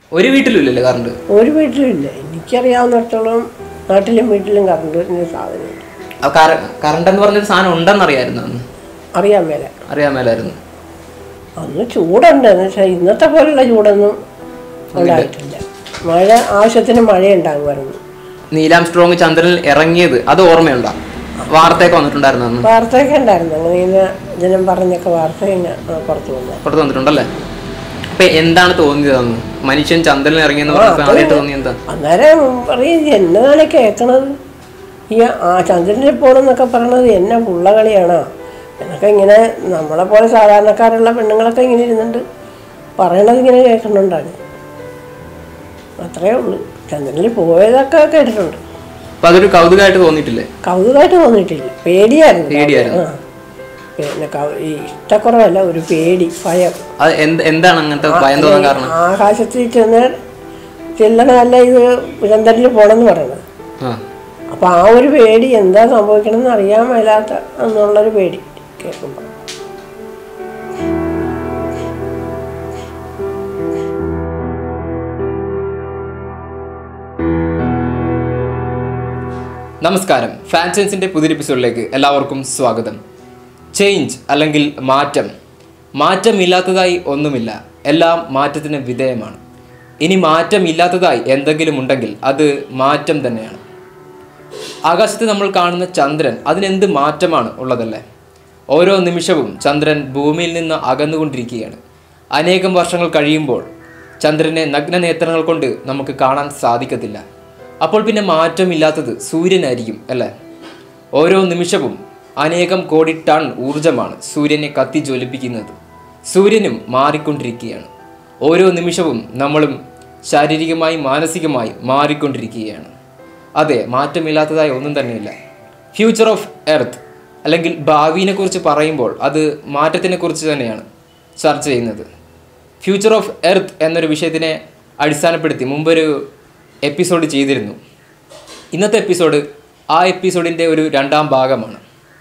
ഒരു വീട്ടിലും ഇല്ലല്ലേ കറണ്ട് ഒരു വീട്ടിലും ഇല്ല എനിക്കറിയാവുന്നിടത്തോളം നാട്ടിലും വീട്ടിലും കറണ്ട് വരുന്ന സാധനമില്ല ആ കറണ്ട് എന്ന് പറഞ്ഞൊരു സാധനം ഉണ്ടെന്നറിയായിരുന്നു അന്ന് അറിയാൻ മേല അറിയാൻ മേലായിരുന്നു അന്ന് ചൂടുണ്ട് എന്ന് വെച്ചാൽ ഇന്നത്തെ പോലുള്ള ചൂടൊന്നും ഉണ്ടായിട്ടില്ല മഴ ആവശ്യത്തിന് മഴ ഉണ്ടാകുമായിരുന്നു നീലാം സ്ട്രോങ് ചന്ദ്രനിൽ ഇറങ്ങിയത് അത് ഓർമ്മയുണ്ടോ വാർത്തയൊക്കെ വന്നിട്ടുണ്ടായിരുന്നു അന്ന് വാർത്തയൊക്കെ ഉണ്ടായിരുന്നു അങ്ങനെ ഇങ്ങനെ ജനം പറഞ്ഞൊക്കെ വാർത്ത ഇങ്ങനെ പുറത്തു വന്നു പുറത്ത് വന്നിട്ടുണ്ടല്ലേ അപ്പൊ എന്താണ് തോന്നിയത് അന്ന് മനുഷ്യൻ ചന്ദ്രനിൽ ഇറങ്ങിയെന്ന് പറഞ്ഞപ്പോ ആദ്യമായിട്ട് തോന്നി എന്താ അന്നേരം പറയും എന്നതാണ് കേൾക്കണത് ഈ ആ ചന്ദ്രനിൽ പോകണമെന്നൊക്കെ പറയണത് എന്നെ പുള്ളകളിയാണോ എന്നൊക്കെ ഇങ്ങനെ നമ്മളെ പോലെ സാധാരണക്കാരുള്ള പെണ്ണുങ്ങളൊക്കെ ഇങ്ങനെ ഇരുന്നുണ്ട് പറയണത് ഇങ്ങനെ കേൾക്കുന്നുണ്ടാണ് അത്രേ ഉള്ളൂ ചന്ദ്രനിൽ പോയതൊക്കെ കേട്ടിട്ടുണ്ട് അപ്പൊ അതൊരു കൗതുകമായിട്ട് തോന്നിയിട്ടില്ലേ കൗതുകമായിട്ട് തോന്നിയിട്ടില്ല പേടിയായിരുന്നു പേടിയായിരുന്നു. ആ. പിന്നെ കൗ- ഈ ഇഷ്ടക്കുറവല്ല ഒരു പേടി ഭയം അത് എന്ത് എന്താണ് അങ്ങനത്തെ ഭയം തോന്നാൻ കാരണം ആകാശത്തിൽ ചെന്ന് ചെല്ലണതല്ല ഇത് ചന്ദ്രനിൽ പോകണമെന്ന് പറയണത് ആ അപ്പൊ ആ ഒരു പേടി എന്താ സംഭവിക്കണമെന്ന് അറിയാൻ മേലാത്ത എന്നുള്ളൊരു പേടി കേൾക്കുമ്പോൾ നമസ്കാരം ഫാൻസൻസിന്റെ പുതിയ എപ്പിസോഡിലേക്ക് എല്ലാവർക്കും സ്വാഗതം ചേഞ്ച് അല്ലെങ്കിൽ മാറ്റം മാറ്റമില്ലാത്തതായി ഒന്നുമില്ല എല്ലാം മാറ്റത്തിന് വിധേയമാണ് ഇനി മാറ്റമില്ലാത്തതായി എന്തെങ്കിലും ഉണ്ടെങ്കിൽ അത് മാറ്റം തന്നെയാണ് ആകാശത്ത് നമ്മൾ കാണുന്ന ചന്ദ്രൻ അതിനെന്ത് മാറ്റമാണ് ഉള്ളതല്ലേ ഓരോ നിമിഷവും ചന്ദ്രൻ ഭൂമിയിൽ നിന്ന് അകന്നുകൊണ്ടിരിക്കുകയാണ് അനേകം വർഷങ്ങൾ കഴിയുമ്പോൾ ചന്ദ്രനെ നഗ്നനേത്രങ്ങൾ കൊണ്ട് നമുക്ക് കാണാൻ സാധിക്കത്തില്ല അപ്പോൾ പിന്നെ മാറ്റമില്ലാത്തത് സൂര്യനായിരിക്കും അല്ലേ ഓരോ നിമിഷവും അനേകം കോടി ടൺ ഊർജമാണ് സൂര്യനെ കത്തി ജ്വലിപ്പിക്കുന്നത് സൂര്യനും മാറിക്കൊണ്ടിരിക്കുകയാണ് ഓരോ നിമിഷവും നമ്മളും ശാരീരികമായി മാനസികമായി മാറിക്കൊണ്ടിരിക്കുകയാണ് അതെ മാറ്റമില്ലാത്തതായി ഒന്നും തന്നെയില്ല ഫ്യൂച്ചർ ഓഫ് എർത്ത് അല്ലെങ്കിൽ ഭാവിനെ കുറിച്ച് പറയുമ്പോൾ അത് മാറ്റത്തിനെ കുറിച്ച് തന്നെയാണ് ചർച്ച ചെയ്യുന്നത് ഫ്യൂച്ചർ ഓഫ് എർത്ത് എന്നൊരു വിഷയത്തിനെ അടിസ്ഥാനപ്പെടുത്തി മുമ്പൊരു എപ്പിസോഡ് ചെയ്തിരുന്നു ഇന്നത്തെ എപ്പിസോഡ് ആ എപ്പിസോഡിൻ്റെ ഒരു രണ്ടാം ഭാഗമാണ്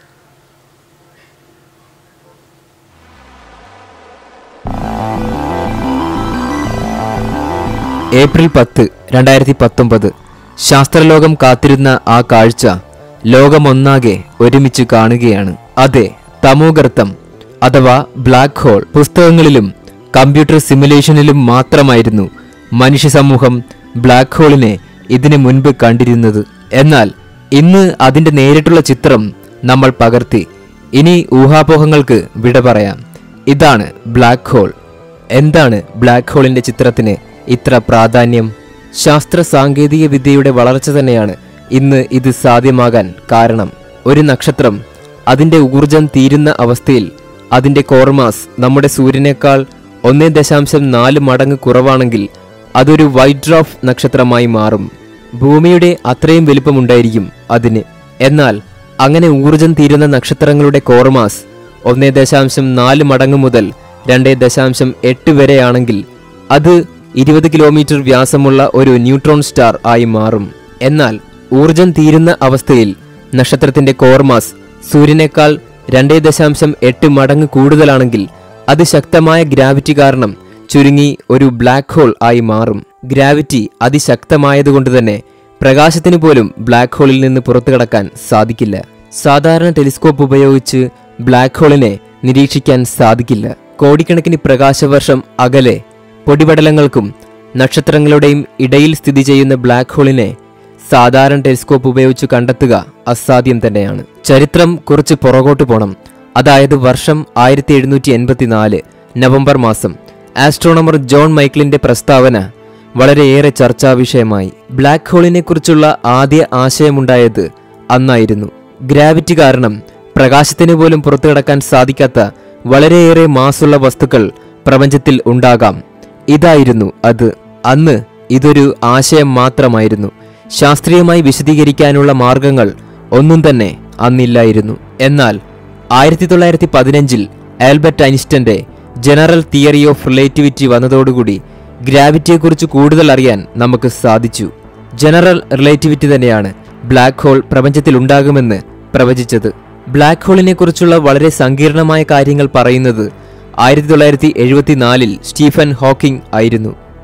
ഏപ്രിൽ പത്ത് രണ്ടായിരത്തി പത്തൊമ്പത് ശാസ്ത്രലോകം കാത്തിരുന്ന ആ കാഴ്ച ലോകമൊന്നാകെ ഒരുമിച്ച് കാണുകയാണ് അതെ തമോഗർത്തം അഥവാ ബ്ലാക്ക് ഹോൾ പുസ്തകങ്ങളിലും കമ്പ്യൂട്ടർ സിമുലേഷനിലും മാത്രമായിരുന്നു മനുഷ്യ സമൂഹം ബ്ലാക്ക് ഹോളിനെ ഇതിനു മുൻപ് കണ്ടിരുന്നത് എന്നാൽ ഇന്ന് അതിന്റെ നേരിട്ടുള്ള ചിത്രം നമ്മൾ പകർത്തി ഇനി ഊഹാപോഹങ്ങൾക്ക് വിട പറയാം ഇതാണ് ബ്ലാക്ക് ഹോൾ എന്താണ് ബ്ലാക്ക് ഹോളിന്റെ ചിത്രത്തിന് ഇത്ര പ്രാധാന്യം ശാസ്ത്ര സാങ്കേതിക വിദ്യയുടെ വളർച്ച തന്നെയാണ് ഇന്ന് ഇത് സാധ്യമാകാൻ കാരണം ഒരു നക്ഷത്രം അതിന്റെ ഊർജം തീരുന്ന അവസ്ഥയിൽ അതിന്റെ കോർമാസ് നമ്മുടെ സൂര്യനേക്കാൾ ഒന്നേ ദശാംശം നാല് മടങ്ങ് കുറവാണെങ്കിൽ അതൊരു വൈറ്റ് ഡ്രോഫ് നക്ഷത്രമായി മാറും ഭൂമിയുടെ അത്രയും വലിപ്പമുണ്ടായിരിക്കും അതിന് എന്നാൽ അങ്ങനെ ഊർജം തീരുന്ന നക്ഷത്രങ്ങളുടെ കോർമാസ് ഒന്നേ ദശാംശം നാല് മടങ്ങ് മുതൽ രണ്ടേ ദശാംശം എട്ട് വരെയാണെങ്കിൽ അത് ഇരുപത് കിലോമീറ്റർ വ്യാസമുള്ള ഒരു ന്യൂട്രോൺ സ്റ്റാർ ആയി മാറും എന്നാൽ ഊർജം തീരുന്ന അവസ്ഥയിൽ നക്ഷത്രത്തിന്റെ കോർമാസ് സൂര്യനേക്കാൾ രണ്ടേ ദശാംശം എട്ട് മടങ്ങ് കൂടുതലാണെങ്കിൽ അത് ശക്തമായ ഗ്രാവിറ്റി കാരണം ചുരുങ്ങി ഒരു ബ്ലാക്ക് ഹോൾ ആയി മാറും ഗ്രാവിറ്റി അതിശക്തമായതുകൊണ്ട് തന്നെ പ്രകാശത്തിന് പോലും ബ്ലാക്ക് ഹോളിൽ നിന്ന് പുറത്തു കടക്കാൻ സാധിക്കില്ല സാധാരണ ടെലിസ്കോപ്പ് ഉപയോഗിച്ച് ബ്ലാക്ക് ഹോളിനെ നിരീക്ഷിക്കാൻ സാധിക്കില്ല കോടിക്കണക്കിന് പ്രകാശവർഷം അകലെ പൊടിപടലങ്ങൾക്കും നക്ഷത്രങ്ങളുടെയും ഇടയിൽ സ്ഥിതി ചെയ്യുന്ന ബ്ലാക്ക് ഹോളിനെ സാധാരണ ടെലിസ്കോപ്പ് ഉപയോഗിച്ച് കണ്ടെത്തുക അസാധ്യം തന്നെയാണ് ചരിത്രം കുറച്ച് പുറകോട്ട് പോണം അതായത് വർഷം ആയിരത്തി എഴുന്നൂറ്റി എൺപത്തിനാല് നവംബർ മാസം ആസ്ട്രോണമർ ജോൺ മൈക്കിളിന്റെ പ്രസ്താവന വളരെയേറെ ചർച്ചാ വിഷയമായി ബ്ലാക്ക് ഹോളിനെ കുറിച്ചുള്ള ആദ്യ ആശയമുണ്ടായത് അന്നായിരുന്നു ഗ്രാവിറ്റി കാരണം പ്രകാശത്തിന് പോലും പുറത്തു കടക്കാൻ സാധിക്കാത്ത വളരെയേറെ മാസുള്ള വസ്തുക്കൾ പ്രപഞ്ചത്തിൽ ഉണ്ടാകാം ഇതായിരുന്നു അത് അന്ന് ഇതൊരു ആശയം മാത്രമായിരുന്നു ശാസ്ത്രീയമായി വിശദീകരിക്കാനുള്ള മാർഗങ്ങൾ ഒന്നും തന്നെ അന്നില്ലായിരുന്നു എന്നാൽ ആയിരത്തി തൊള്ളായിരത്തി പതിനഞ്ചിൽ ആൽബർട്ട് ഐൻസ്റ്റന്റെ ജനറൽ തിയറി ഓഫ് റിലേറ്റിവിറ്റി വന്നതോടുകൂടി ഗ്രാവിറ്റിയെക്കുറിച്ച് കൂടുതൽ അറിയാൻ നമുക്ക് സാധിച്ചു ജനറൽ റിലേറ്റിവിറ്റി തന്നെയാണ് ബ്ലാക്ക് ഹോൾ പ്രപഞ്ചത്തിൽ ഉണ്ടാകുമെന്ന് പ്രവചിച്ചത് ബ്ലാക്ക് ഹോളിനെ കുറിച്ചുള്ള വളരെ സങ്കീർണമായ കാര്യങ്ങൾ പറയുന്നത് ആയിരത്തി തൊള്ളായിരത്തി എഴുപത്തിനാലിൽ സ്റ്റീഫൻ ഹോക്കിംഗ് ആയിരുന്നു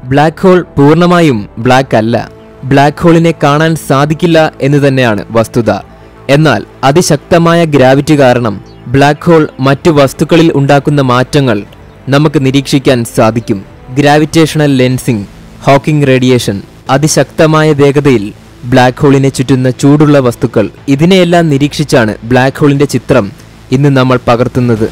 ബ്ലാക്ക് ഹോൾ പൂർണ്ണമായും ബ്ലാക്ക് അല്ല ബ്ലാക്ക് ഹോളിനെ കാണാൻ സാധിക്കില്ല എന്ന് തന്നെയാണ് വസ്തുത എന്നാൽ അതിശക്തമായ ഗ്രാവിറ്റി കാരണം ബ്ലാക്ക് ഹോൾ മറ്റു വസ്തുക്കളിൽ ഉണ്ടാക്കുന്ന മാറ്റങ്ങൾ നമുക്ക് നിരീക്ഷിക്കാൻ സാധിക്കും ഗ്രാവിറ്റേഷണൽ ലെൻസിംഗ് ഹോക്കിംഗ് റേഡിയേഷൻ അതിശക്തമായ വേഗതയിൽ ബ്ലാക്ക് ഹോളിനെ ചുറ്റുന്ന ചൂടുള്ള വസ്തുക്കൾ ഇതിനെയെല്ലാം നിരീക്ഷിച്ചാണ് ബ്ലാക്ക് ഹോളിന്റെ ചിത്രം ഇന്ന് നമ്മൾ പകർത്തുന്നത്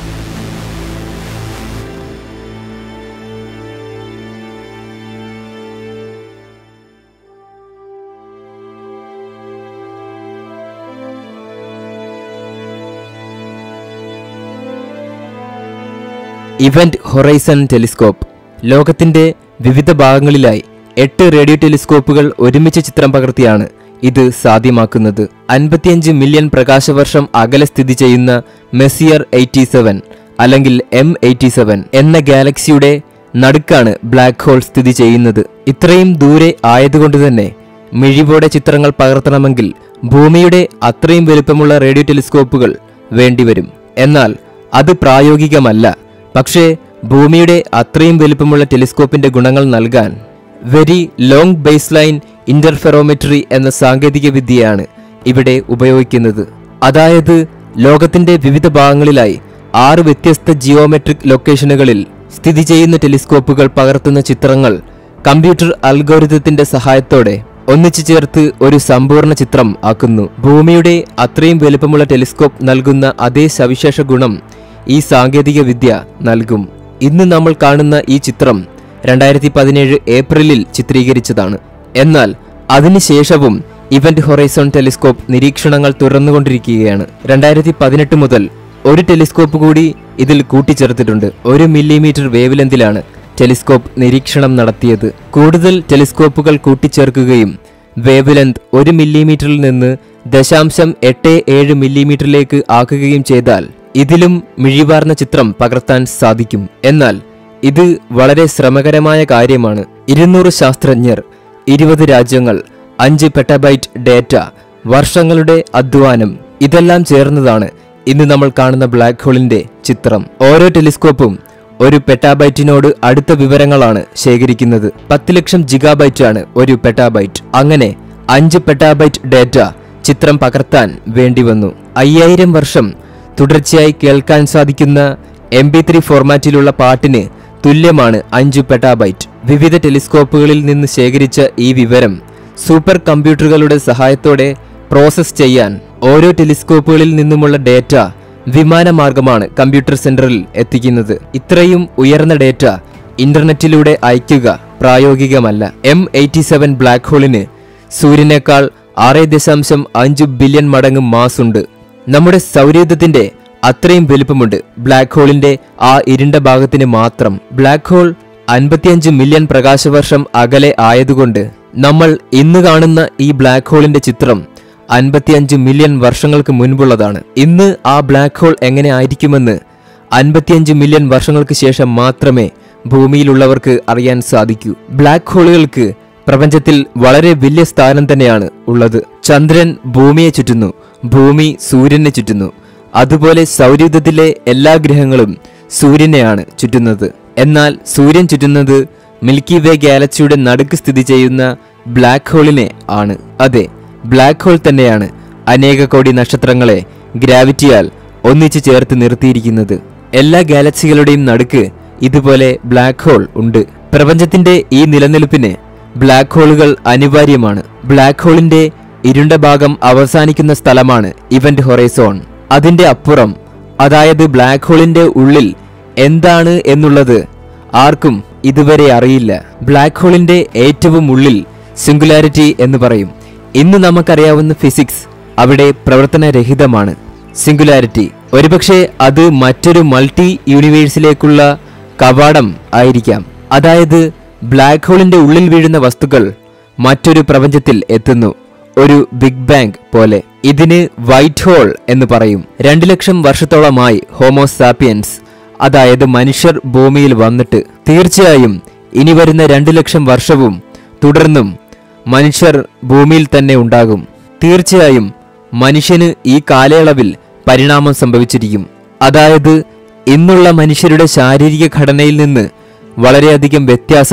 ഇവന്റ് ഹൊറൈസൺ ടെലിസ്കോപ്പ് ലോകത്തിന്റെ വിവിധ ഭാഗങ്ങളിലായി എട്ട് റേഡിയോ ടെലിസ്കോപ്പുകൾ ഒരുമിച്ച് ചിത്രം പകർത്തിയാണ് ഇത് സാധ്യമാക്കുന്നത് അൻപത്തിയഞ്ച് മില്യൺ പ്രകാശവർഷം അകലെ സ്ഥിതി ചെയ്യുന്ന മെസ്സിയർ എയ്റ്റി സെവൻ അല്ലെങ്കിൽ എം എയ്റ്റി സെവൻ എന്ന ഗാലക്സിയുടെ നടുക്കാണ് ബ്ലാക്ക് ഹോൾ സ്ഥിതി ചെയ്യുന്നത് ഇത്രയും ദൂരെ ആയതുകൊണ്ട് തന്നെ മിഴിവോടെ ചിത്രങ്ങൾ പകർത്തണമെങ്കിൽ ഭൂമിയുടെ അത്രയും വലുപ്പമുള്ള റേഡിയോ ടെലിസ്കോപ്പുകൾ വേണ്ടിവരും എന്നാൽ അത് പ്രായോഗികമല്ല പക്ഷേ ഭൂമിയുടെ അത്രയും വലുപ്പമുള്ള ടെലിസ്കോപ്പിന്റെ ഗുണങ്ങൾ നൽകാൻ very long baseline interferometry എന്ന സാങ്കേതിക വിദ്യയാണ് ഇവിടെ ഉപയോഗിക്കുന്നത് അതായത് ലോകത്തിന്റെ വിവിധ ഭാഗങ്ങളിലായി ആറ് വ്യത്യസ്ത ജിയോമെട്രിക് ലൊക്കേഷനുകളിൽ സ്ഥിതി ചെയ്യുന്ന ടെലിസ്കോപ്പുകൾ പകർത്തുന്ന ചിത്രങ്ങൾ കമ്പ്യൂട്ടർ അൽഗോരിതത്തിന്റെ സഹായത്തോടെ ഒന്നിച്ചു ചേർത്ത് ഒരു സമ്പൂർണ്ണ ചിത്രം ആക്കുന്നു ഭൂമിയുടെ അത്രയും വലുപ്പമുള്ള ടെലിസ്കോപ്പ് നൽകുന്ന അതേ സവിശേഷ ഗുണം ഈ സാങ്കേതിക വിദ്യ നൽകും ഇന്ന് നമ്മൾ കാണുന്ന ഈ ചിത്രം രണ്ടായിരത്തി പതിനേഴ് ഏപ്രിലിൽ ചിത്രീകരിച്ചതാണ് എന്നാൽ അതിനുശേഷവും ഇവന്റ് ഹൊറൈസോൺ ടെലിസ്കോപ്പ് നിരീക്ഷണങ്ങൾ തുറന്നുകൊണ്ടിരിക്കുകയാണ് രണ്ടായിരത്തി പതിനെട്ട് മുതൽ ഒരു ടെലിസ്കോപ്പ് കൂടി ഇതിൽ കൂട്ടിച്ചേർത്തിട്ടുണ്ട് ഒരു മില്ലിമീറ്റർ വേവ് ലെന്തിലാണ് ടെലിസ്കോപ്പ് നിരീക്ഷണം നടത്തിയത് കൂടുതൽ ടെലിസ്കോപ്പുകൾ കൂട്ടിച്ചേർക്കുകയും വേവ് ലെന്ത് ഒരു മില്ലിമീറ്ററിൽ നിന്ന് ദശാംശം എട്ട് ഏഴ് മില്ലിമീറ്ററിലേക്ക് ആക്കുകയും ചെയ്താൽ ഇതിലും മിഴിവാർന്ന ചിത്രം പകർത്താൻ സാധിക്കും എന്നാൽ ഇത് വളരെ ശ്രമകരമായ കാര്യമാണ് ഇരുന്നൂറ് ശാസ്ത്രജ്ഞർ ഇരുപത് രാജ്യങ്ങൾ അഞ്ച് പെട്ടബൈറ്റ് ഡേറ്റ വർഷങ്ങളുടെ അധ്വാനം ഇതെല്ലാം ചേർന്നതാണ് ഇന്ന് നമ്മൾ കാണുന്ന ബ്ലാക്ക് ഹോളിന്റെ ചിത്രം ഓരോ ടെലിസ്കോപ്പും ഒരു പെട്ടാബൈറ്റിനോട് അടുത്ത വിവരങ്ങളാണ് ശേഖരിക്കുന്നത് പത്ത് ലക്ഷം ജിഗാബൈറ്റ് ആണ് ഒരു പെട്ടാബൈറ്റ് അങ്ങനെ അഞ്ച് പെട്ടാബൈറ്റ് ഡേറ്റ ചിത്രം പകർത്താൻ വേണ്ടിവന്നു അയ്യായിരം വർഷം തുടർച്ചയായി കേൾക്കാൻ സാധിക്കുന്ന എം ബി ത്രീ ഫോർമാറ്റിലുള്ള പാട്ടിന് തുല്യമാണ് അഞ്ചു പെട്ടാബൈറ്റ് വിവിധ ടെലിസ്കോപ്പുകളിൽ നിന്ന് ശേഖരിച്ച ഈ വിവരം സൂപ്പർ കമ്പ്യൂട്ടറുകളുടെ സഹായത്തോടെ പ്രോസസ് ചെയ്യാൻ ഓരോ ടെലിസ്കോപ്പുകളിൽ നിന്നുമുള്ള ഡേറ്റ വിമാനമാർഗമാണ് കമ്പ്യൂട്ടർ സെന്ററിൽ എത്തിക്കുന്നത് ഇത്രയും ഉയർന്ന ഡേറ്റ ഇന്റർനെറ്റിലൂടെ അയക്കുക പ്രായോഗികമല്ല എം എയ്റ്റി സെവൻ ബ്ലാക്ക് ഹോളിന് സൂര്യനേക്കാൾ ആറ് ദശാംശം അഞ്ച് ബില്യൺ മടങ്ങ് മാസ് ഉണ്ട് നമ്മുടെ സൗരയൂഥത്തിന്റെ അത്രയും വലുപ്പമുണ്ട് ബ്ലാക്ക് ഹോളിന്റെ ആ ഇരുണ്ട ഭാഗത്തിന് മാത്രം ബ്ലാക്ക് ഹോൾ അൻപത്തിയഞ്ച് മില്യൺ പ്രകാശവർഷം അകലെ ആയതുകൊണ്ട് നമ്മൾ ഇന്ന് കാണുന്ന ഈ ബ്ലാക്ക് ഹോളിന്റെ ചിത്രം അൻപത്തിയഞ്ച് മില്യൺ വർഷങ്ങൾക്ക് മുൻപുള്ളതാണ് ഇന്ന് ആ ബ്ലാക്ക് ഹോൾ എങ്ങനെ ആയിരിക്കുമെന്ന് അൻപത്തിയഞ്ച് മില്യൺ വർഷങ്ങൾക്ക് ശേഷം മാത്രമേ ഭൂമിയിലുള്ളവർക്ക് അറിയാൻ സാധിക്കൂ ബ്ലാക്ക് ഹോളുകൾക്ക് പ്രപഞ്ചത്തിൽ വളരെ വലിയ സ്ഥാനം തന്നെയാണ് ഉള്ളത് ചന്ദ്രൻ ഭൂമിയെ ചുറ്റുന്നു ഭൂമി സൂര്യനെ ചുറ്റുന്നു അതുപോലെ സൗരയൂഥത്തിലെ എല്ലാ ഗ്രഹങ്ങളും സൂര്യനെയാണ് ചുറ്റുന്നത് എന്നാൽ സൂര്യൻ ചുറ്റുന്നത് മിൽക്കി വേ ഗാലക്സിയുടെ നടുക്ക് സ്ഥിതി ചെയ്യുന്ന ബ്ലാക്ക് ഹോളിനെ ആണ് അതെ ബ്ലാക്ക് ഹോൾ തന്നെയാണ് അനേക കോടി നക്ഷത്രങ്ങളെ ഗ്രാവിറ്റിയാൽ ഒന്നിച്ചു ചേർത്ത് നിർത്തിയിരിക്കുന്നത് എല്ലാ ഗാലക്സികളുടെയും നടുക്ക് ഇതുപോലെ ബ്ലാക്ക് ഹോൾ ഉണ്ട് പ്രപഞ്ചത്തിന്റെ ഈ നിലനിൽപ്പിന് ബ്ലാക്ക് ഹോളുകൾ അനിവാര്യമാണ് ബ്ലാക്ക് ഹോളിന്റെ ഇരുണ്ട ഭാഗം അവസാനിക്കുന്ന സ്ഥലമാണ് ഇവന്റ് ഹൊറൈസോൺ അതിന്റെ അപ്പുറം അതായത് ബ്ലാക്ക് ഹോളിന്റെ ഉള്ളിൽ എന്താണ് എന്നുള്ളത് ആർക്കും ഇതുവരെ അറിയില്ല ബ്ലാക്ക് ഹോളിന്റെ ഏറ്റവും ഉള്ളിൽ സിംഗുലാരിറ്റി എന്ന് പറയും ഇന്ന് നമുക്കറിയാവുന്ന ഫിസിക്സ് അവിടെ പ്രവർത്തനരഹിതമാണ് സിംഗുലാരിറ്റി ഒരുപക്ഷെ അത് മറ്റൊരു മൾട്ടി യൂണിവേഴ്സിലേക്കുള്ള കവാടം ആയിരിക്കാം അതായത് ബ്ലാക്ക് ഹോളിന്റെ ഉള്ളിൽ വീഴുന്ന വസ്തുക്കൾ മറ്റൊരു പ്രപഞ്ചത്തിൽ എത്തുന്നു ഒരു ബിഗ് ബാങ് പോലെ ഇതിന് വൈറ്റ് ഹോൾ എന്ന് പറയും രണ്ടു ലക്ഷം വർഷത്തോളമായി ഹോമോസാപ്പിയൻസ് അതായത് മനുഷ്യർ ഭൂമിയിൽ വന്നിട്ട് തീർച്ചയായും ഇനി വരുന്ന രണ്ടു ലക്ഷം വർഷവും തുടർന്നും മനുഷ്യർ ഭൂമിയിൽ തന്നെ ഉണ്ടാകും തീർച്ചയായും മനുഷ്യന് ഈ കാലയളവിൽ പരിണാമം സംഭവിച്ചിരിക്കും അതായത് ഇന്നുള്ള മനുഷ്യരുടെ ശാരീരിക ഘടനയിൽ നിന്ന് വളരെയധികം വ്യത്യാസം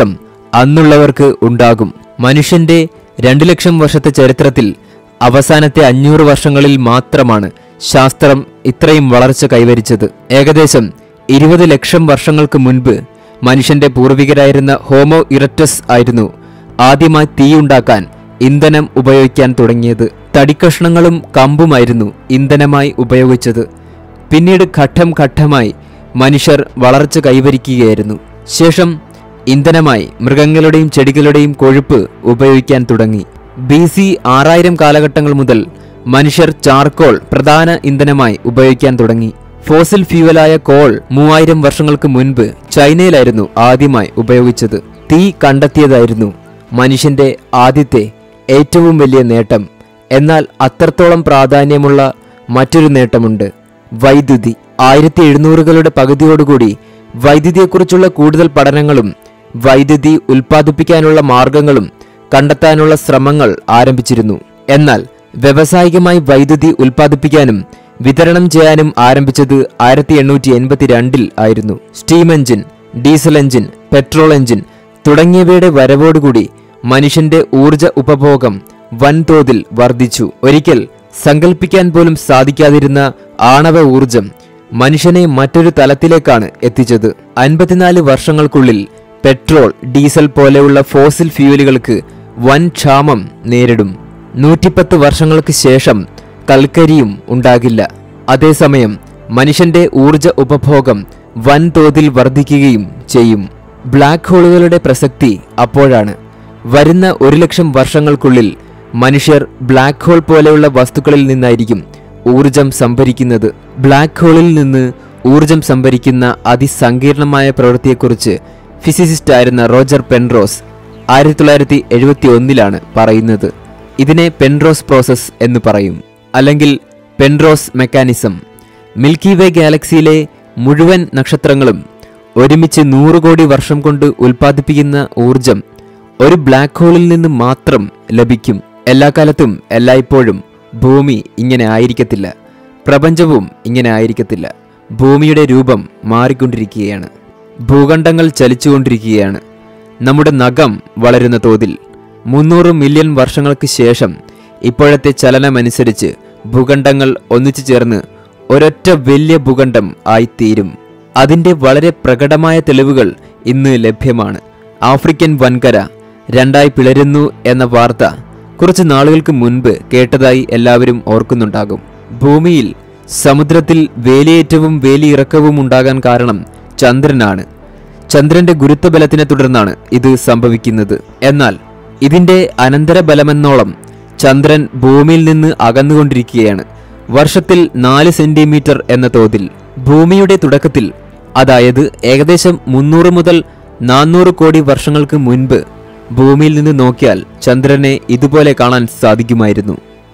അന്നുള്ളവർക്ക് ഉണ്ടാകും മനുഷ്യന്റെ രണ്ടു ലക്ഷം വർഷത്തെ ചരിത്രത്തിൽ അവസാനത്തെ അഞ്ഞൂറ് വർഷങ്ങളിൽ മാത്രമാണ് ശാസ്ത്രം ഇത്രയും വളർച്ച കൈവരിച്ചത് ഏകദേശം ഇരുപത് ലക്ഷം വർഷങ്ങൾക്ക് മുൻപ് മനുഷ്യന്റെ പൂർവികരായിരുന്ന ഹോമോ ഇറക്ടസ് ആയിരുന്നു ആദ്യമായി തീയുണ്ടാക്കാൻ ഇന്ധനം ഉപയോഗിക്കാൻ തുടങ്ങിയത് തടിക്കഷ്ണങ്ങളും കമ്പുമായിരുന്നു ഇന്ധനമായി ഉപയോഗിച്ചത് പിന്നീട് ഘട്ടം ഘട്ടമായി മനുഷ്യർ വളർച്ച കൈവരിക്കുകയായിരുന്നു ശേഷം ഇന്ധനമായി മൃഗങ്ങളുടെയും ചെടികളുടെയും കൊഴുപ്പ് ഉപയോഗിക്കാൻ തുടങ്ങി ബി സി ആറായിരം കാലഘട്ടങ്ങൾ മുതൽ മനുഷ്യർ ചാർക്കോൾ പ്രധാന ഇന്ധനമായി ഉപയോഗിക്കാൻ തുടങ്ങി ഫോസിൽ ഫ്യൂവലായ കോൾ മൂവായിരം വർഷങ്ങൾക്ക് മുൻപ് ചൈനയിലായിരുന്നു ആദ്യമായി ഉപയോഗിച്ചത് തീ കണ്ടെത്തിയതായിരുന്നു മനുഷ്യന്റെ ആദ്യത്തെ ഏറ്റവും വലിയ നേട്ടം എന്നാൽ അത്രത്തോളം പ്രാധാന്യമുള്ള മറ്റൊരു നേട്ടമുണ്ട് വൈദ്യുതി ആയിരത്തി എഴുന്നൂറുകളുടെ പകുതിയോടുകൂടി വൈദ്യുതിയെക്കുറിച്ചുള്ള കൂടുതൽ പഠനങ്ങളും വൈദ്യുതി ഉൽപ്പാദിപ്പിക്കാനുള്ള മാർഗങ്ങളും കണ്ടെത്താനുള്ള ശ്രമങ്ങൾ ആരംഭിച്ചിരുന്നു എന്നാൽ വ്യവസായികമായി വൈദ്യുതി ഉൽപ്പാദിപ്പിക്കാനും വിതരണം ചെയ്യാനും ആരംഭിച്ചത് ആയിരത്തി എണ്ണൂറ്റി എൺപത്തിരണ്ടിൽ ആയിരുന്നു steam engine diesel engine petrol engine തുടങ്ങിയവയുടെ വരവോടുകൂടി മനുഷ്യന്റെ ഊർജ ഉപഭോഗം വൻതോതിൽ വർദ്ധിച്ചു ഒരിക്കൽ സങ്കല്പിക്കാൻ പോലും സാധിക്കാതിരുന്ന ആണവ ഊർജം മനുഷ്യനെ മറ്റൊരു തലത്തിലേക്കാണ് എത്തിച്ചത് അൻപത്തിനാല് വർഷങ്ങൾക്കുള്ളിൽ പെട്രോൾ ഡീസൽ പോലെയുള്ള ഫോസിൽ ഫ്യൂവലുകൾക്ക് വൻ ക്ഷാമം നേരിടും നൂറ്റിപ്പത്ത് വർഷങ്ങൾക്ക് ശേഷം കൽക്കരിയും ഉണ്ടാകില്ല അതേസമയം മനുഷ്യന്റെ ഊർജ ഉപഭോഗം വൻതോതിൽ വർദ്ധിക്കുകയും ചെയ്യും ബ്ലാക്ക് ഹോളുകളുടെ പ്രസക്തി അപ്പോഴാണ് വരുന്ന ഒരു ലക്ഷം വർഷങ്ങൾക്കുള്ളിൽ മനുഷ്യർ ബ്ലാക്ക് ഹോൾ പോലെയുള്ള വസ്തുക്കളിൽ നിന്നായിരിക്കും ഊർജം സംഭരിക്കുന്നത് ബ്ലാക്ക് ഹോളിൽ നിന്ന് ഊർജം സംഭരിക്കുന്ന അതിസങ്കീർണമായ പ്രവൃത്തിയെക്കുറിച്ച് ഫിസിസിസ്റ്റ് ആയിരുന്ന റോജർ പെൻറോസ് ആയിരത്തി തൊള്ളായിരത്തി എഴുപത്തി ഒന്നിലാണ് പറയുന്നത് ഇതിനെ പെൻറോസ് പ്രോസസ് എന്ന് പറയും അല്ലെങ്കിൽ പെൻറോസ് മെക്കാനിസം മിൽക്കി വേ ഗാലക്സിയിലെ മുഴുവൻ നക്ഷത്രങ്ങളും ഒരുമിച്ച് നൂറ് കോടി വർഷം കൊണ്ട് ഉൽപ്പാദിപ്പിക്കുന്ന ഊർജം ഒരു ബ്ലാക്ക് ഹോളിൽ നിന്ന് മാത്രം ലഭിക്കും എല്ലാ കാലത്തും എല്ലായ്പ്പോഴും ഭൂമി ഇങ്ങനെ ആയിരിക്കത്തില്ല പ്രപഞ്ചവും ഇങ്ങനെ ആയിരിക്കത്തില്ല ഭൂമിയുടെ രൂപം മാറിക്കൊണ്ടിരിക്കുകയാണ് ഭൂഖണ്ഡങ്ങൾ ചലിച്ചുകൊണ്ടിരിക്കുകയാണ് നമ്മുടെ നഖം വളരുന്ന തോതിൽ മുന്നൂറ് മില്യൺ വർഷങ്ങൾക്ക് ശേഷം ഇപ്പോഴത്തെ ചലനമനുസരിച്ച് ഭൂഖണ്ഡങ്ങൾ ഒന്നിച്ചു ചേർന്ന് ഒരൊറ്റ വലിയ ഭൂഖണ്ഡം ആയിത്തീരും അതിന്റെ വളരെ പ്രകടമായ തെളിവുകൾ ഇന്ന് ലഭ്യമാണ് ആഫ്രിക്കൻ വൻകര രണ്ടായി പിളരുന്നു എന്ന വാർത്ത കുറച്ച് നാളുകൾക്ക് മുൻപ് കേട്ടതായി എല്ലാവരും ഓർക്കുന്നുണ്ടാകും ഭൂമിയിൽ സമുദ്രത്തിൽ വേലിയേറ്റവും വേലിയിറക്കവും ഉണ്ടാകാൻ കാരണം ചന്ദ്രനാണ് ചന്ദ്രന്റെ ഗുരുത്വബലത്തിനെ തുടർന്നാണ് ഇത് സംഭവിക്കുന്നത് എന്നാൽ ഇതിന്റെ അനന്തരബലമെന്നോളം ചന്ദ്രൻ ഭൂമിയിൽ നിന്ന് അകന്നുകൊണ്ടിരിക്കുകയാണ് വർഷത്തിൽ നാല് സെന്റിമീറ്റർ എന്ന തോതിൽ ഭൂമിയുടെ തുടക്കത്തിൽ അതായത് ഏകദേശം മുന്നൂറ് മുതൽ നാനൂറ് കോടി വർഷങ്ങൾക്ക് മുൻപ് ഭൂമിയിൽ നിന്ന് നോക്കിയാൽ ചന്ദ്രനെ ഇതുപോലെ കാണാൻ സാധിക്കുമായിരുന്നു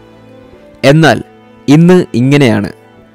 എന്നാൽ ഇന്ന് ഇങ്ങനെയാണ്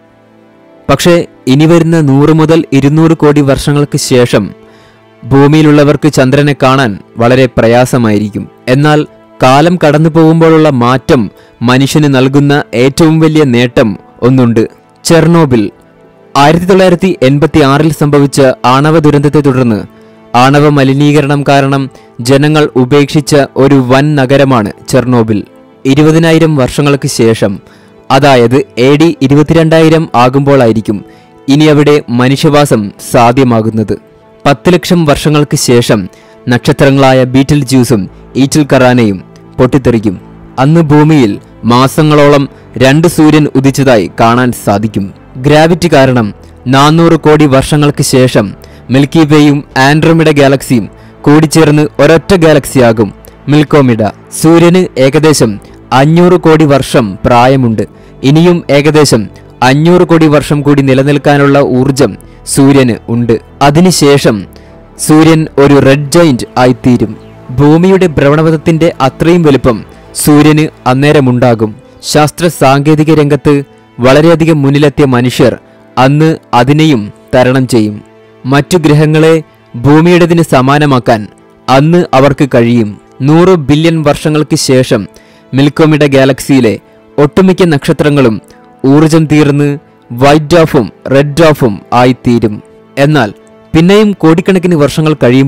പക്ഷേ ഇനി വരുന്ന നൂറ് മുതൽ ഇരുന്നൂറ് കോടി വർഷങ്ങൾക്ക് ശേഷം ഭൂമിയിലുള്ളവർക്ക് ചന്ദ്രനെ കാണാൻ വളരെ പ്രയാസമായിരിക്കും എന്നാൽ കാലം കടന്നു പോകുമ്പോഴുള്ള മാറ്റം മനുഷ്യന് നൽകുന്ന ഏറ്റവും വലിയ നേട്ടം ഒന്നുണ്ട് ചെർണോബിൽ ആയിരത്തി തൊള്ളായിരത്തി എൺപത്തി ആറിൽ സംഭവിച്ച ആണവ ദുരന്തത്തെ തുടർന്ന് ആണവ മലിനീകരണം കാരണം ജനങ്ങൾ ഉപേക്ഷിച്ച ഒരു വൻ നഗരമാണ് ചെർണോബിൽ ഇരുപതിനായിരം വർഷങ്ങൾക്ക് ശേഷം അതായത് എ ഡി ഇരുപത്തിരണ്ടായിരം ആകുമ്പോഴായിരിക്കും ഇനി അവിടെ മനുഷ്യവാസം സാധ്യമാകുന്നത് പത്ത് ലക്ഷം വർഷങ്ങൾക്ക് ശേഷം നക്ഷത്രങ്ങളായ ബീറ്റിൽ ജ്യൂസും ഈറ്റിൽ കറാനയും പൊട്ടിത്തെറിക്കും അന്ന് ഭൂമിയിൽ മാസങ്ങളോളം രണ്ട് സൂര്യൻ ഉദിച്ചതായി കാണാൻ സാധിക്കും ഗ്രാവിറ്റി കാരണം നാനൂറ് കോടി വർഷങ്ങൾക്ക് ശേഷം മിൽക്കി വേയും ആൻഡ്രോമിഡ ഗാലക്സിയും കൂടിച്ചേർന്ന് ഒരൊറ്റ ഗാലക്സിയാകും മിൽക്കോമിഡ സൂര്യന് ഏകദേശം അഞ്ഞൂറ് കോടി വർഷം പ്രായമുണ്ട് ഇനിയും ഏകദേശം അഞ്ഞൂറ് കോടി വർഷം കൂടി നിലനിൽക്കാനുള്ള ഊർജം സൂര്യന് ഉണ്ട് അതിനുശേഷം സൂര്യൻ ഒരു റെഡ് ജൈന്റ് ആയിത്തീരും ഭൂമിയുടെ ഭ്രമണപഥത്തിന്റെ അത്രയും വലുപ്പം സൂര്യന് അന്നേരമുണ്ടാകും ശാസ്ത്ര സാങ്കേതിക രംഗത്ത് വളരെയധികം മുന്നിലെത്തിയ മനുഷ്യർ അന്ന് അതിനെയും തരണം ചെയ്യും മറ്റു ഗ്രഹങ്ങളെ ഭൂമിയുടേതിന് സമാനമാക്കാൻ അന്ന് അവർക്ക് കഴിയും നൂറ് ബില്യൺ വർഷങ്ങൾക്ക് ശേഷം മിൽക്കോമിഡ ഗാലക്സിയിലെ ഒട്ടുമിക്ക നക്ഷത്രങ്ങളും ഊർജം തീർന്ന് വൈറ്റ് ഓഫും റെഡ് ഓഫും ആയിത്തീരും എന്നാൽ പിന്നെയും കോടിക്കണക്കിന് വർഷങ്ങൾ കഴിയുമ്പോൾ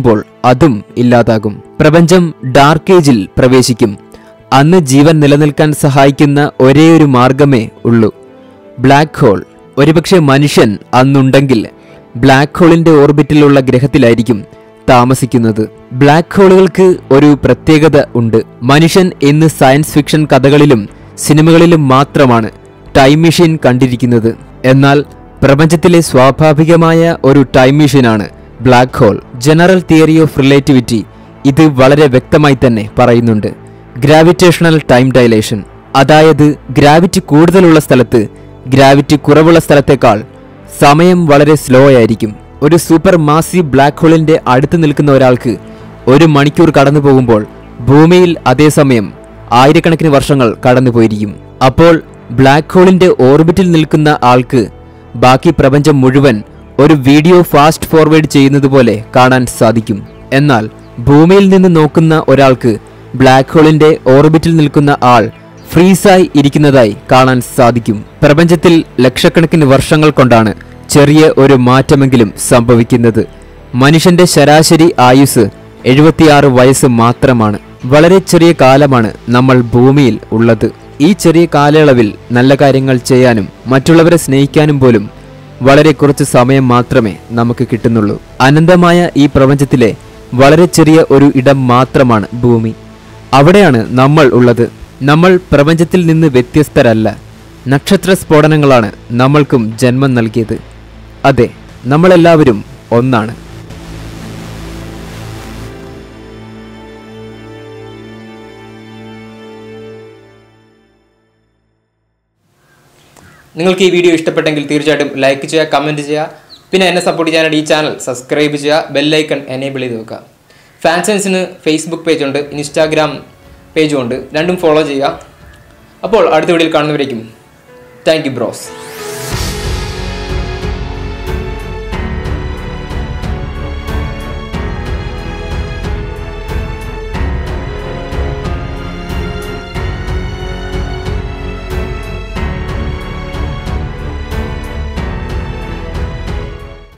അതും ഇല്ലാതാകും പ്രപഞ്ചം ഡാർക്ക് ഏജിൽ പ്രവേശിക്കും അന്ന് ജീവൻ നിലനിൽക്കാൻ സഹായിക്കുന്ന ഒരേയൊരു മാർഗമേ ഉള്ളൂ ബ്ലാക്ക് ഹോൾ ഒരുപക്ഷെ മനുഷ്യൻ അന്നുണ്ടെങ്കിൽ ബ്ലാക്ക് ഹോളിന്റെ ഓർബിറ്റിലുള്ള ഗ്രഹത്തിലായിരിക്കും താമസിക്കുന്നത് ബ്ലാക്ക് ഹോളുകൾക്ക് ഒരു പ്രത്യേകത ഉണ്ട് മനുഷ്യൻ ഇന്ന് സയൻസ് ഫിക്ഷൻ കഥകളിലും സിനിമകളിലും മാത്രമാണ് ടൈം മെഷീൻ കണ്ടിരിക്കുന്നത് എന്നാൽ പ്രപഞ്ചത്തിലെ സ്വാഭാവികമായ ഒരു ടൈം മെഷീനാണ് black hole general theory of relativity ഇത് വളരെ വ്യക്തമായി തന്നെ പറയുന്നുണ്ട് ഗ്രാവിറ്റേഷണൽ ടൈം ഡയലേഷൻ അതായത് ഗ്രാവിറ്റി കൂടുതലുള്ള സ്ഥലത്ത് ഗ്രാവിറ്റി കുറവുള്ള സ്ഥലത്തേക്കാൾ സമയം വളരെ സ്ലോ ആയിരിക്കും ഒരു സൂപ്പർ മാസീവ് ബ്ലാക്ക് ഹോളിന്റെ അടുത്ത് നിൽക്കുന്ന ഒരാൾക്ക് ഒരു മണിക്കൂർ കടന്നു പോകുമ്പോൾ ഭൂമിയിൽ അതേസമയം ആയിരക്കണക്കിന് വർഷങ്ങൾ കടന്നുപോയിരിക്കും അപ്പോൾ ബ്ലാക്ക് ഹോളിന്റെ ഓർബിറ്റിൽ നിൽക്കുന്ന ആൾക്ക് ബാക്കി പ്രപഞ്ചം മുഴുവൻ ഒരു വീഡിയോ ഫാസ്റ്റ് ഫോർവേഡ് ചെയ്യുന്നത് പോലെ കാണാൻ സാധിക്കും എന്നാൽ ഭൂമിയിൽ നിന്ന് നോക്കുന്ന ഒരാൾക്ക് ബ്ലാക്ക് ഹോളിന്റെ ഓർബിറ്റിൽ നിൽക്കുന്ന ആൾ ഫ്രീസായി ഇരിക്കുന്നതായി കാണാൻ സാധിക്കും പ്രപഞ്ചത്തിൽ ലക്ഷക്കണക്കിന് വർഷങ്ങൾ കൊണ്ടാണ് ചെറിയ ഒരു മാറ്റമെങ്കിലും സംഭവിക്കുന്നത് മനുഷ്യന്റെ ശരാശരി ആയുസ് എഴുപത്തിയാറ് വയസ്സ് മാത്രമാണ് വളരെ ചെറിയ കാലമാണ് നമ്മൾ ഭൂമിയിൽ ഉള്ളത് ഈ ചെറിയ കാലയളവിൽ നല്ല കാര്യങ്ങൾ ചെയ്യാനും മറ്റുള്ളവരെ സ്നേഹിക്കാനും പോലും വളരെ കുറച്ച് സമയം മാത്രമേ നമുക്ക് കിട്ടുന്നുള്ളൂ അനന്തമായ ഈ പ്രപഞ്ചത്തിലെ വളരെ ചെറിയ ഒരു ഇടം മാത്രമാണ് ഭൂമി അവിടെയാണ് നമ്മൾ ഉള്ളത് നമ്മൾ പ്രപഞ്ചത്തിൽ നിന്ന് വ്യത്യസ്തരല്ല നക്ഷത്ര സ്ഫോടനങ്ങളാണ് നമ്മൾക്കും ജന്മം നൽകിയത് അതെ നമ്മളെല്ലാവരും ഒന്നാണ് നിങ്ങൾക്ക് ഈ വീഡിയോ ഇഷ്ടപ്പെട്ടെങ്കിൽ തീർച്ചയായിട്ടും ലൈക്ക് ചെയ്യുക കമൻറ്റ് ചെയ്യുക പിന്നെ എന്നെ സപ്പോർട്ട് ചെയ്യാനായിട്ട് ഈ ചാനൽ സബ്സ്ക്രൈബ് ചെയ്യുക ബെല്ലൈക്കൺ എനേബിൾ ചെയ്ത് വെക്കുക ഫാൻസൻസിന് ഫേസ്ബുക്ക് പേജുണ്ട് ഇൻസ്റ്റാഗ്രാം പേജും ഉണ്ട് രണ്ടും ഫോളോ ചെയ്യുക അപ്പോൾ അടുത്ത വീഡിയോയിൽ കാണുന്നവരേക്കും താങ്ക് യു ബ്രോസ്